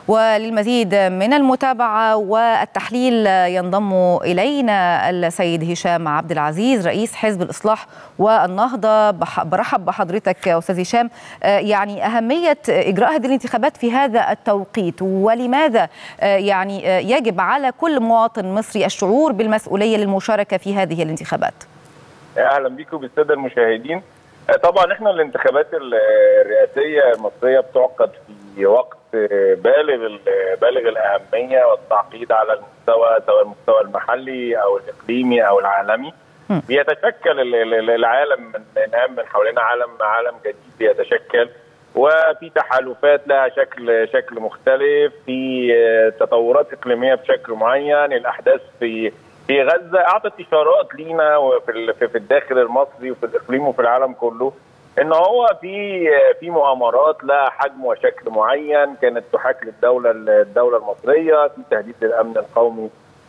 وللمزيد من المتابعة والتحليل ينضم إلينا السيد هشام عبد العزيز رئيس حزب الإصلاح والنهضة برحب بحضرتك أستاذ هشام يعني أهمية إجراء هذه الانتخابات في هذا التوقيت ولماذا يعني يجب على كل مواطن مصري الشعور بالمسؤولية للمشاركة في هذه الانتخابات أهلا بكم بالسادة المشاهدين طبعا احنا الانتخابات الرئاسية المصرية بتعقد في وقت بالغ بالغ الاهميه والتعقيد على المستوى سواء المستوى المحلي او الاقليمي او العالمي بيتشكل العالم من من حوالينا عالم عالم جديد بيتشكل وفي تحالفات لها شكل شكل مختلف في تطورات اقليميه بشكل معين الاحداث في في غزه اعطت اشارات لينا وفي في الداخل المصري وفي الاقليم وفي العالم كله ان هو في في مؤامرات لها حجم وشكل معين كانت تحاك للدوله الدوله المصريه في تهديد للامن القومي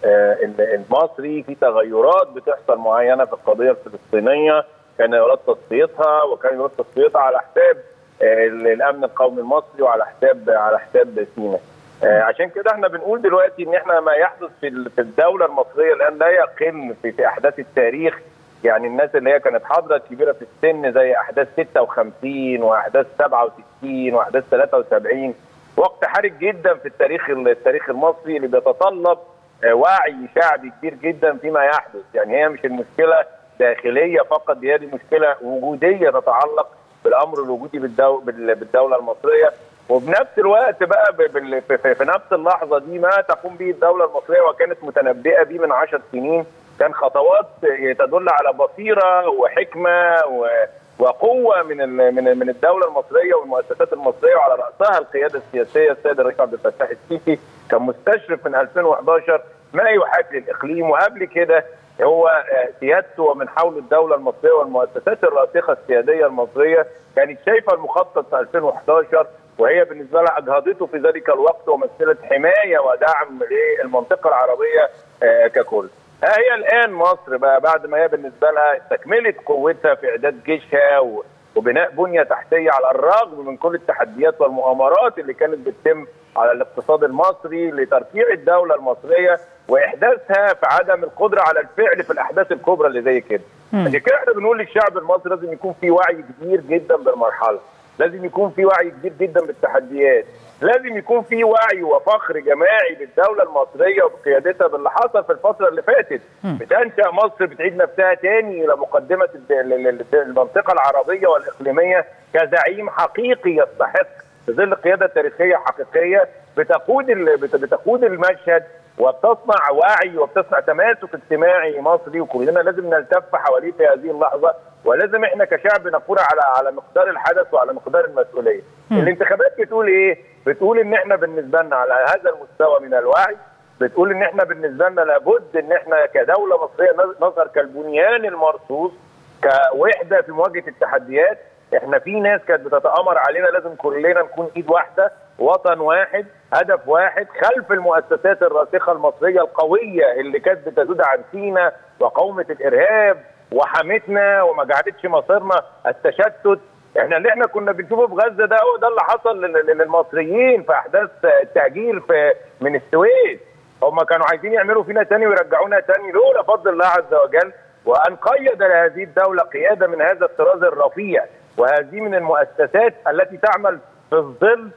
المصري في تغيرات بتحصل معينه في القضيه الفلسطينيه كان يراد تصفيتها وكان يراد تصفيتها على حساب الامن القومي المصري وعلى حساب على حساب سيناء عشان كده احنا بنقول دلوقتي ان احنا ما يحدث في في الدوله المصريه الان لا يقل في, في احداث التاريخ يعني الناس اللي هي كانت حاضره كبيره في السن زي احداث 56 واحداث 67 واحداث 73 وقت حرج جدا في التاريخ التاريخ المصري اللي بيتطلب وعي شعبي كبير جدا فيما يحدث يعني هي مش المشكله داخليه فقط هي دي مشكله وجوديه تتعلق بالامر الوجودي بالدو بالدوله المصريه وبنفس الوقت بقى في نفس اللحظه دي ما تقوم به الدوله المصريه وكانت متنبئه به من 10 سنين كان خطوات تدل على بصيره وحكمه وقوه من من من الدوله المصريه والمؤسسات المصريه وعلى راسها القياده السياسيه السيد الرئيس عبد الفتاح السيسي كان مستشرف من 2011 ما يحاك للاقليم وقبل كده هو سيادته ومن حول الدوله المصريه والمؤسسات الراسخه السياديه المصريه كانت شايفه المخطط في 2011 وهي بالنسبه لها اجهضته في ذلك الوقت ومثلت حمايه ودعم للمنطقه العربيه ككل. ها هي الان مصر بقى بعد ما هي بالنسبه لها استكملت قوتها في اعداد جيشها وبناء بنيه تحتيه على الرغم من كل التحديات والمؤامرات اللي كانت بتتم على الاقتصاد المصري لترفيع الدوله المصريه واحداثها في عدم القدره على الفعل في الاحداث الكبرى اللي زي كده. عشان كده احنا بنقول للشعب المصري لازم يكون في وعي كبير جدا بالمرحله. لازم يكون في وعي كبير جدا بالتحديات لازم يكون في وعي وفخر جماعي بالدوله المصريه وبقيادتها باللي حصل في الفتره اللي فاتت بتنشا مصر بتعيد نفسها تاني الى مقدمه المنطقه العربيه والاقليميه كزعيم حقيقي يستحق في ظل قياده تاريخيه حقيقيه بتقود بتقود المشهد وبتصنع وعي وبتصنع تماسك اجتماعي مصري وكلنا لازم نلتف حواليه في هذه اللحظه ولازم احنا كشعب نقول على على مقدار الحدث وعلى مقدار المسؤوليه. م. الانتخابات بتقول ايه؟ بتقول ان احنا بالنسبه لنا على هذا المستوى من الوعي بتقول ان احنا بالنسبه لنا لابد ان احنا كدوله مصريه نظهر كالبنيان المرصوص كوحده في مواجهه التحديات احنا في ناس كانت بتتامر علينا لازم كلنا نكون ايد واحده وطن واحد هدف واحد خلف المؤسسات الراسخه المصريه القويه اللي كانت بتزود عن سينا وقومه الارهاب وحمتنا وما جعلتش مصيرنا التشتت احنا اللي احنا كنا بنشوفه في غزه ده هو ده اللي حصل للمصريين في احداث التهجير في من السويس هم كانوا عايزين يعملوا فينا تاني ويرجعونا تاني لولا فضل الله عز وجل وان قيد لهذه الدوله قياده من هذا الطراز الرفيع وهذه من المؤسسات التي تعمل في الظل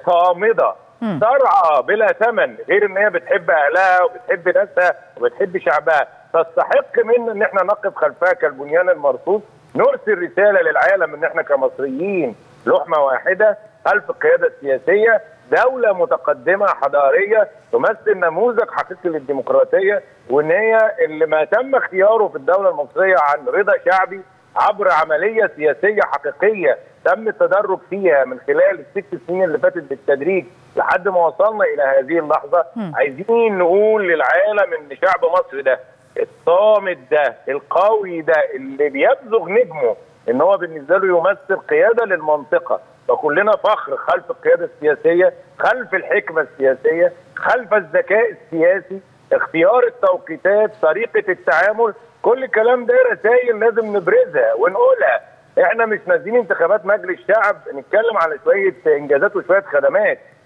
صامده ترعى بلا ثمن غير ان هي بتحب اهلها وبتحب ناسها وبتحب شعبها تستحق منا ان احنا نقف خلفها كالبنيان المرصوص نرسل رساله للعالم ان احنا كمصريين لحمه واحده خلف القياده السياسيه دوله متقدمه حضاريه تمثل نموذج حقيقي للديمقراطيه وان هي اللي ما تم اختياره في الدوله المصريه عن رضا شعبي عبر عمليه سياسيه حقيقيه تم التدرج فيها من خلال الست سنين اللي فاتت بالتدريج لحد ما وصلنا الى هذه اللحظه م. عايزين نقول للعالم ان شعب مصر ده الصامت ده القوي ده اللي بيبزغ نجمه ان هو بالنسبه له يمثل قياده للمنطقه فكلنا فخر خلف القياده السياسيه خلف الحكمه السياسيه خلف الذكاء السياسي اختيار التوقيتات طريقه التعامل كل الكلام ده رسائل لازم نبرزها ونقولها احنا مش نازلين انتخابات مجلس شعب نتكلم على شويه انجازات وشويه خدمات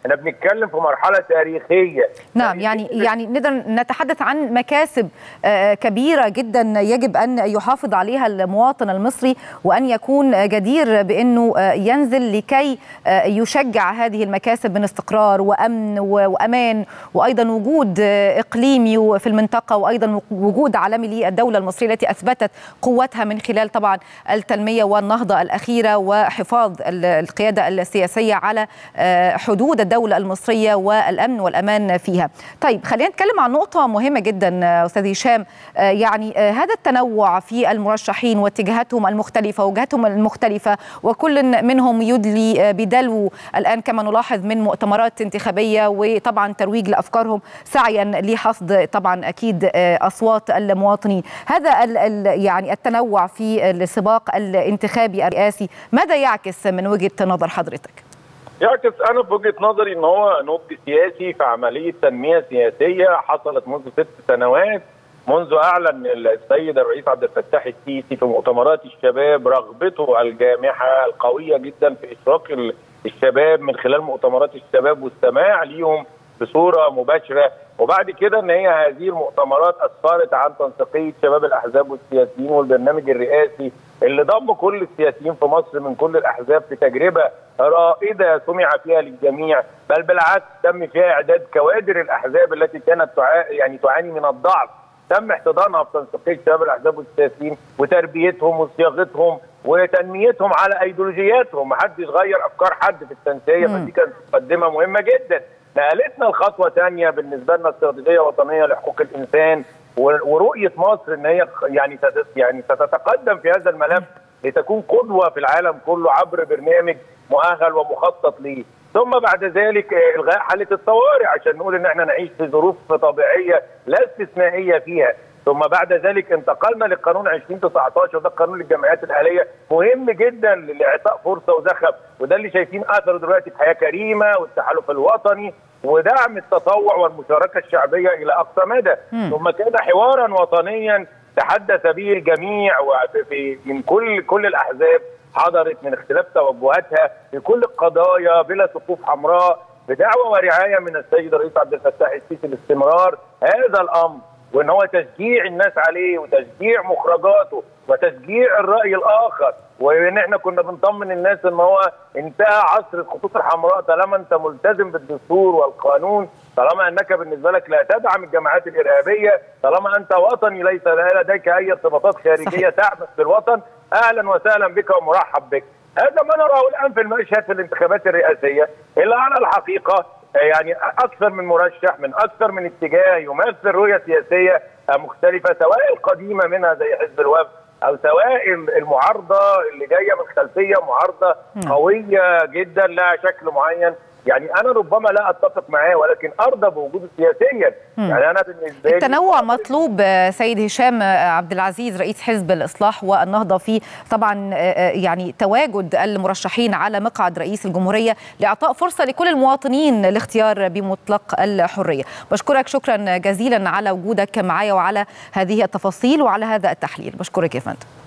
احنا بنتكلم في مرحله تاريخيه نعم يعني يعني نقدر نتحدث عن مكاسب كبيره جدا يجب ان يحافظ عليها المواطن المصري وان يكون جدير بانه ينزل لكي يشجع هذه المكاسب من استقرار وامن وامان وايضا وجود اقليمي في المنطقه وايضا وجود عالمي للدوله المصريه التي اثبتت قوتها من خلال طبعا التنميه والنهضه الاخيره وحفاظ القياده السياسيه على حدود الدوله المصريه والامن والامان فيها. طيب خلينا نتكلم عن نقطه مهمه جدا استاذ هشام يعني هذا التنوع في المرشحين واتجاهاتهم المختلفه وجهاتهم المختلفه وكل منهم يدلي بدلو الان كما نلاحظ من مؤتمرات انتخابيه وطبعا ترويج لافكارهم سعيا لحصد طبعا اكيد اصوات المواطنين هذا ال ال يعني التنوع في السباق الانتخابي الرئاسي ماذا يعكس من وجهه نظر حضرتك يعكس انا في وجهه نظري ان هو نضج سياسي في عمليه تنميه سياسيه حصلت منذ ست سنوات منذ اعلن السيد الرئيس عبد الفتاح السيسي في مؤتمرات الشباب رغبته الجامحه القويه جدا في اشراك الشباب من خلال مؤتمرات الشباب والسماع ليهم بصوره مباشره وبعد كده ان هي هذه المؤتمرات اسفرت عن تنسيقيه شباب الاحزاب والسياسيين والبرنامج الرئاسي اللي ضم كل السياسيين في مصر من كل الاحزاب في تجربه رائده سمع فيها للجميع بل بالعكس تم فيها اعداد كوادر الاحزاب التي كانت تعا... يعني تعاني من الضعف تم احتضانها في تنسيقيه شباب الاحزاب والسياسيين وتربيتهم وصياغتهم وتنميتهم على ايديولوجياتهم ما حدش غير افكار حد في التنسيقيه فدي كانت مقدمه مهمه جدا نقلتنا لخطوه ثانيه بالنسبه لنا استراتيجيه وطنيه لحقوق الانسان ورؤيه مصر ان هي يعني يعني ستتقدم في هذا الملف لتكون قدوه في العالم كله عبر برنامج مؤهل ومخطط ليه ثم بعد ذلك الغاء حاله الطوارئ عشان نقول ان احنا نعيش في ظروف طبيعيه لا استثنائيه فيها ثم بعد ذلك انتقلنا للقانون 2019 وده قانون للجمعيات الاهليه مهم جدا لاعطاء فرصه وزخم وده اللي شايفين اثره دلوقتي في حياه كريمه والتحالف الوطني ودعم التطوع والمشاركه الشعبيه الى اقصى مدى م. ثم كان حوارا وطنيا تحدث به الجميع وفي من كل كل الاحزاب حضرت من اختلاف توجهاتها في كل القضايا بلا صفوف حمراء بدعوه ورعايه من السيد الرئيس عبد الفتاح السيسي لاستمرار هذا الامر وان هو تشجيع الناس عليه وتشجيع مخرجاته وتشجيع الراي الاخر وان احنا كنا بنطمن الناس ان هو انتهى عصر الخطوط الحمراء طالما انت ملتزم بالدستور والقانون طالما انك بالنسبه لك لا تدعم الجماعات الارهابيه طالما انت وطني ليس لديك اي ارتباطات خارجيه تعبث بالوطن اهلا وسهلا بك ومرحب بك هذا ما نراه الان في المشهد في الانتخابات الرئاسيه الا على الحقيقه يعني اكثر من مرشح من اكثر من اتجاه يمثل رؤيه سياسيه مختلفه سواء القديمه منها زي حزب الوفد او سواء المعارضه اللي جايه من خلفيه معارضه قويه جدا لها شكل معين يعني انا ربما لا اتفق معاه ولكن ارضى بوجوده سياسيا يعني انا بالنسبه لي التنوع مطلوب سيد هشام عبد العزيز رئيس حزب الاصلاح والنهضه في طبعا يعني تواجد المرشحين على مقعد رئيس الجمهوريه لاعطاء فرصه لكل المواطنين الاختيار بمطلق الحريه بشكرك شكرا جزيلا على وجودك معايا وعلى هذه التفاصيل وعلى هذا التحليل بشكرك يا فندم